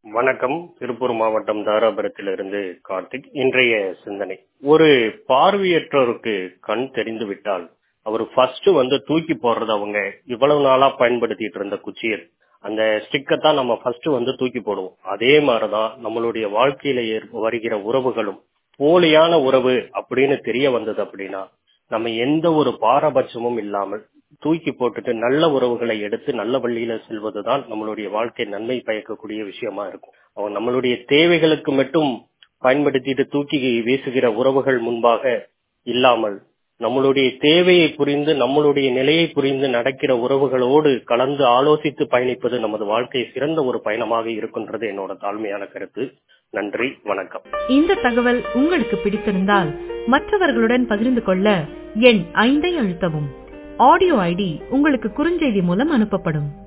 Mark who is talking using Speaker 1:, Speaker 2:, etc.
Speaker 1: வணக்கம் திருப்பூர் மாவட்டம் தாராபுரத்திலிருந்து கார்த்திக் இன்றைய சிந்தனை ஒரு பார்வையற்றோருக்கு கண் தெரிந்து விட்டால் அவர் ஃபர்ஸ்ட் வந்து தூக்கி போடுறது அவங்க இவ்வளவு நாளா பயன்படுத்திட்டு இருந்த குச்சியை அந்த ஸ்டிக்கை தான் நம்ம ஃபர்ஸ்ட் வந்து தூக்கி போடுவோம் அதே மாதிரிதான் நம்மளுடைய வாழ்க்கையில ஏற்ப- வருகிற உறவுகளும் போலியான உறவு அப்படின்னு தெரிய வந்தது அப்படின்னா நம்ம எந்த ஒரு பாரபட்சமும் இல்லாமல் தூக்கி போட்டுட்டு நல்ல உறவுகளை எடுத்து நல்ல வழியில செல்வதுதான் நம்மளுடைய வாழ்க்கை நன்மை பயக்கக்கூடிய விஷயமா இருக்கும் அவங்க நம்மளுடைய தேவைகளுக்கு மட்டும் பயன்படுத்திட்டு தூக்கி வீசுகிற உறவுகள் முன்பாக இல்லாமல் நம்மளுடைய தேவையை புரிந்து நம்மளுடைய நிலையை புரிந்து நடக்கிற உறவுகளோடு கலந்து ஆலோசித்து பயணிப்பது நமது வாழ்க்கை சிறந்த ஒரு பயணமாக இருக்கின்றது என்னோட தாழ்மையான கருத்து நன்றி வணக்கம்
Speaker 2: இந்த தகவல் உங்களுக்கு பிடித்திருந்தால் மற்றவர்களுடன் பகிர்ந்து கொள்ள எண் ஐந்தை அழுத்தவும் ஆடியோ ஐடி உங்களுக்கு குறுஞ்செய்தி மூலம் அனுப்பப்படும்